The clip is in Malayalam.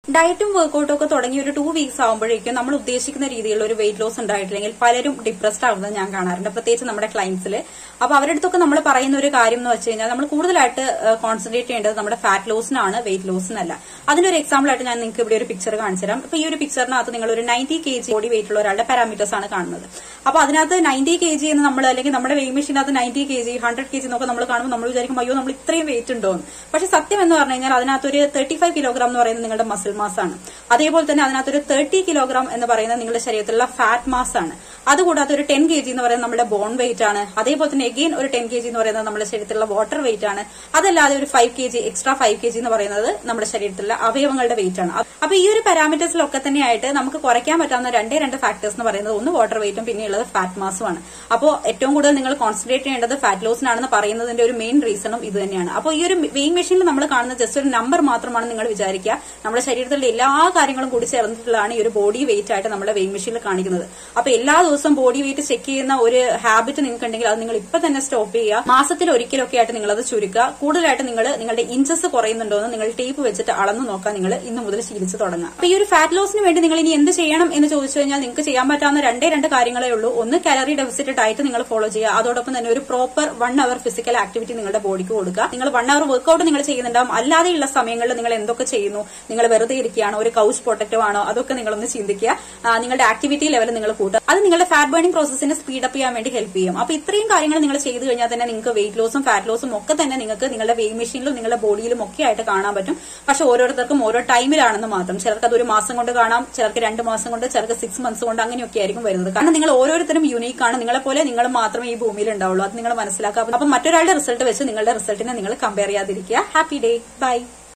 ഡയറ്റും വർക്കൗട്ടും ഒക്കെ തുടങ്ങി ഒരു ടു വീക്സ് ആകുമ്പോഴേക്കും നമ്മൾ ഉദ്ദേശിക്കുന്ന രീതിയിലുള്ള ഒരു വെയിറ്റ് ലോസ് ഉണ്ടായിട്ടില്ലെങ്കിൽ പലരും ഡിപ്രസ്ഡ് ആവുന്നത് ഞാൻ കാണാറുണ്ട് പ്രത്യേകിച്ച് നമ്മുടെ ക്ലയൻസിൽ അപ്പൊ അവരുടെ അടുത്തൊക്കെ നമ്മൾ പറയുന്ന ഒരു കാര്യം എന്ന് വെച്ച് കഴിഞ്ഞാൽ നമ്മൾ കൂടുതലായിട്ട് കോൺസെൻട്രേറ്റ് ചെയ്യേണ്ടത് നമ്മുടെ ഫാറ്റ് ലോസിനാണ് വെയിറ്റ് ലോസിനല്ല അതിനൊരു എക്സാമ്പിൾ ആയിട്ട് ഞാൻ നിങ്ങൾക്ക് ഇവിടെ ഒരു പിക്ചർ കാണിച്ചു തരാം ഇപ്പൊ ഈ ഒരു പിക്ചറിനകത്ത് നിങ്ങൾ ഒരു ninety K G body weight ഉള്ള ഒരാളുടെ പാരാമീറ്റേഴ്സ് ആണ് കാണുന്നത് അപ്പൊ അതിനകത്ത് നയൻറ്റി കെ ജി എന്ന് നമ്മൾ അല്ലെങ്കിൽ നമ്മുടെ വെയിങ് മെഷീനകത്ത് ninety K G hundred K G എന്നൊക്കെ നമ്മൾ കാണുമ്പോൾ നമ്മൾ വിചാരിക്കും അയ്യോ നമ്മൾ ഇത്രയും വെയിറ്റ് ഉണ്ടോ എന്ന് പക്ഷെ സത്യം എന്ന് പറഞ്ഞു കഴിഞ്ഞാൽ അതിനകത്ത് ഒരു തേർട്ടി ഫൈവ് കിലോഗ്രാം എന്ന് പറയുന്നത് നിങ്ങളുടെ മസിൽ മാസ് ആണ് അതേപോലെ തന്നെ അതിനകത്തൊരു തേർട്ടി കിലോഗ്രാം എന്ന് പറയുന്നത് നിങ്ങളുടെ ശരീരത്തിലുള്ള ഫാറ്റ് മാസ് ആണ് അതുകൂടാതെ ഒരു ടെൻ കെ ജി എന്ന് പറയുന്നത് നമ്മുടെ ബോൺ വെയിറ്റ് ആണ് അതേപോലെ തന്നെ എഗെയിൻ ഒരു ടെൻ കെ ജി എന്ന് പറയുന്നത് നമ്മുടെ ശരീരത്തിലുള്ള വാട്ടർ വെയിറ്റ് ആണ് അതല്ലാതെ ഒരു five K G extra five K G എന്ന് പറയുന്നത് നമ്മുടെ ശരീരത്തിലുള്ള അവയവങ്ങളുടെ വെയിറ്റ് ആണ് അപ്പൊ ഈ ഒരു പാരാമീറ്റേഴ്സിലൊക്കെ തന്നെയായിട്ട് നമുക്ക് കുറയ്ക്കാൻ പറ്റാവുന്ന രണ്ടേ രണ്ട് ഫാക്ടേഴ്സ് എന്ന് പറയുന്നത് ഒന്ന് വാട്ടർ വെയിറ്റും പിന്നെയുള്ളത് ഫാറ്റ് മാസും ആണ് അപ്പോൾ ഏറ്റവും കൂടുതൽ നിങ്ങൾ കോൺസെൻട്രേറ്റ് ചെയ്യേണ്ടത് ഫാറ്റ് ലോസിനാണെന്ന് പറയുന്നതിന്റെ ഒരു മെയിൻ റീസണും ഇത് തന്നെയാണ് അപ്പോൾ ഈ ഒരു വെയിങ് മെഷീനിൽ നമ്മൾ കാണുന്ന ജസ്റ്റ് ഒരു നമ്പർ മാത്രമാണ് നിങ്ങൾ വിചാരിക്കുക നമ്മുടെ ശരീരത്തിലുള്ള എല്ലാ കാര്യങ്ങളും കൂടി ചേർന്നിട്ടുള്ളതാണ് ഈ ഒരു ബോഡി വെയിറ്റ് ആയിട്ട് നമ്മുടെ വെയിങ് മെഷീനിൽ കാണിക്കുന്നത് അപ്പൊ എല്ലാ ദിവസവും ബോഡി വെയിറ്റ് ചെക്ക് ചെയ്യുന്ന ഒരു ഹാബിറ്റ് നിങ്ങൾക്ക് ഉണ്ടെങ്കിൽ അത് നിങ്ങൾ ഇപ്പൊ തന്നെ സ്റ്റോപ്പ് ചെയ്യുക മാസത്തിൽ ഒരിക്കലൊക്കെ ആയിട്ട് നിങ്ങൾ അത് ചുരുക്കുക കൂടുതലായിട്ട് നിങ്ങൾ നിങ്ങളുടെ ഇഞ്ചസ് കുറയുന്നുണ്ടോ എന്ന് നിങ്ങൾ ടേപ്പ് വെച്ചിട്ട് അളന്നു നോക്കാൻ നിങ്ങൾ ഇന്ന് മുതൽ ശീലിച്ച് തുടങ്ങുക അപ്പൊ ഈ ഒരു ഫാറ്റ് ലോസിന് വേണ്ടി നിങ്ങൾ ഇനി എന്ത് ചെയ്യണം എന്ന് ചോദിച്ചു കഴിഞ്ഞാൽ നിങ്ങൾക്ക് ചെയ്യാൻ പറ്റാവുന്ന രണ്ടേ രണ്ട് കാര്യങ്ങളേ ഉള്ളൂ ഒന്ന് കാലറി ഡെഫിസിറ്റ് ഡയറ്റ് നിങ്ങൾ ഫോളോ ചെയ്യുക അതോടൊപ്പം തന്നെ ഒരു proper one hour physical activity നിങ്ങളുടെ ബോഡിക്ക് കൊടുക്കുക നിങ്ങൾ വൺ അവർ വർക്ക്ഔട്ട് നിങ്ങൾ ചെയ്യുന്നുണ്ടാവും അല്ലാതെയുള്ള സമയങ്ങളിൽ നിങ്ങൾ എന്തൊക്കെ ചെയ്യുന്നു നിങ്ങൾ വെറുതെ ഇരിക്കുകയാണോ ഒരു കൗച്ച് പ്രൊട്ടക്റ്റീവ് ആണോ അതൊക്കെ നിങ്ങളൊന്ന് ചിന്തിക്കുക ആ, നിങ്ങളുടെ ആക്ടിവിറ്റി ലെവൽ നിങ്ങൾ കൂട്ടുക അത് നിങ്ങളുടെ ഫാറ്റ് ബേണിംഗ് പ്രോസസ്സിനെ സ്പീഡപ്പ് ചെയ്യാൻ വേണ്ടി ഹെൽപ്പ് ചെയ്യും അപ്പൊ ഇത്രയും കാര്യങ്ങൾ നിങ്ങൾ ചെയ്തു കഴിഞ്ഞാൽ തന്നെ നിങ്ങൾക്ക് വെയിറ്റ് ലോസും ഫാറ്റ് ലോസും ഒക്കെ തന്നെ നിങ്ങൾക്ക് നിങ്ങളുടെ വെയിങ് മെഷീനിലും നിങ്ങളുടെ ബോഡിയിലും ഒക്കെ ആയിട്ട് കാണാൻ പറ്റും പക്ഷെ ഓരോരുത്തർക്കും ഓരോ ടൈമിലാണെന്ന് മാത്രം ചിലർക്ക് അത് ഒരു മാസം കൊണ്ട് കാണാം ചിലർക്ക് രണ്ട് മാസം കൊണ്ട് ചിലർക്ക് സിക്സ് മന്ത്സ് കൊണ്ട് അങ്ങനെയൊക്കെ ആയിരിക്കും വരുന്നത് കാരണം നിങ്ങൾ ഓരോരുത്തരും യുണീക്ക് ആണ് നിങ്ങളെ പോലെ നിങ്ങൾ മാത്രമേ ഈ ഭൂമിയിൽ ഉണ്ടാവുള്ളൂ അത് നിങ്ങൾ മനസ്സിലാക്കുക അപ്പൊ മറ്റൊരാളുടെ റിസൾട്ട് വെച്ച് നിങ്ങളുടെ റിസൾട്ടിനെ നിങ്ങൾ കമ്പയർ ചെയ്യാതിരിക്കുക ഹാപ്പി ഡേ ബൈ